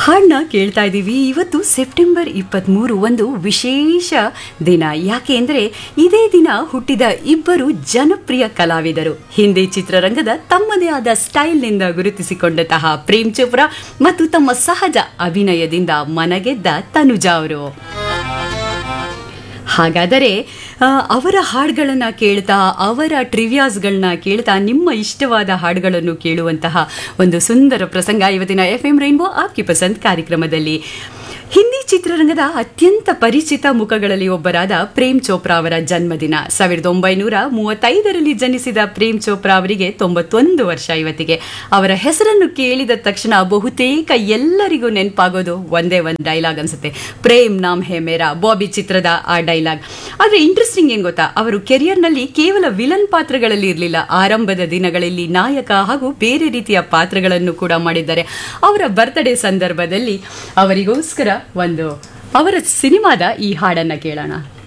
ಹಾಡನ್ನ ಕೇಳ್ತಾ ಇದ್ದೀವಿ ಇವತ್ತು ಸೆಪ್ಟೆಂಬರ್ ಇಪ್ಪತ್ತ್ಮೂರು ಒಂದು ವಿಶೇಷ ದಿನ ಯಾಕೆ ಅಂದರೆ ಇದೇ ದಿನ ಹುಟ್ಟಿದ ಇಬ್ಬರು ಜನಪ್ರಿಯ ಕಲಾವಿದರು ಹಿಂದಿ ಚಿತ್ರರಂಗದ ತಮ್ಮದೇ ಆದ ಸ್ಟೈಲ್ನಿಂದ ಗುರುತಿಸಿಕೊಂಡಂತಹ ಪ್ರೇಮ್ ಚೋಪ್ರಾ ಮತ್ತು ತಮ್ಮ ಸಹಜ ಅಭಿನಯದಿಂದ ಮನಗೆದ್ದ ತನುಜಾ ಅವರು ಹಾಗಾದರೆ ಆ, ಅವರ ಹಾಡುಗಳನ್ನು ಕೇಳ್ತಾ ಅವರ ಟ್ರಿವಿಯಾಸ್ಗಳನ್ನ ಕೇಳ್ತಾ ನಿಮ್ಮ ಇಷ್ಟವಾದ ಹಾಡುಗಳನ್ನು ಕೇಳುವಂತಹ ಒಂದು ಸುಂದರ ಪ್ರಸಂಗ ಇವತ್ತಿನ ಎಫ್ ಎಂ ರೈನ್ಬೋ ಆಪ್ಕಿ ಪಸಂದ್ ಕಾರ್ಯಕ್ರಮದಲ್ಲಿ ಹಿಂದಿ ಚಿತ್ರರಂಗದ ಅತ್ಯಂತ ಪರಿಚಿತ ಮುಖಗಳಲ್ಲಿ ಒಬ್ಬರಾದ ಪ್ರೇಮ್ ಚೋಪ್ರಾ ಅವರ ಜನ್ಮದಿನ ಸಾವಿರದ ಒಂಬೈನೂರ ಮೂವತ್ತೈದರಲ್ಲಿ ಜನಿಸಿದ ಪ್ರೇಮ್ ಚೋಪ್ರಾ ಅವರಿಗೆ ತೊಂಬತ್ತೊಂದು ವರ್ಷ ಇವತ್ತಿಗೆ ಅವರ ಹೆಸರನ್ನು ಕೇಳಿದ ತಕ್ಷಣ ಬಹುತೇಕ ಎಲ್ಲರಿಗೂ ನೆನಪಾಗೋದು ಒಂದೇ ಒಂದು ಡೈಲಾಗ್ ಅನ್ಸುತ್ತೆ ಪ್ರೇಮ್ ನಾಮ್ ಹೇ ಮೇರಾ ಬಾಬಿ ಚಿತ್ರದ ಆ ಡೈಲಾಗ್ ಆದರೆ ಇಂಟ್ರೆಸ್ಟಿಂಗ್ ಏನ್ ಗೊತ್ತಾ ಅವರು ಕೆರಿಯರ್ನಲ್ಲಿ ಕೇವಲ ವಿಲನ್ ಪಾತ್ರಗಳಲ್ಲಿ ಇರಲಿಲ್ಲ ಆರಂಭದ ದಿನಗಳಲ್ಲಿ ನಾಯಕ ಹಾಗೂ ಬೇರೆ ರೀತಿಯ ಪಾತ್ರಗಳನ್ನು ಕೂಡ ಮಾಡಿದ್ದಾರೆ ಅವರ ಬರ್ತ್ಡೇ ಸಂದರ್ಭದಲ್ಲಿ ಅವರಿಗೋಸ್ಕರ ಒಂದು ಅವರ ಸಿನಿಮಾದ ಈ ಹಾಡನ್ನ ಕೇಳೋಣ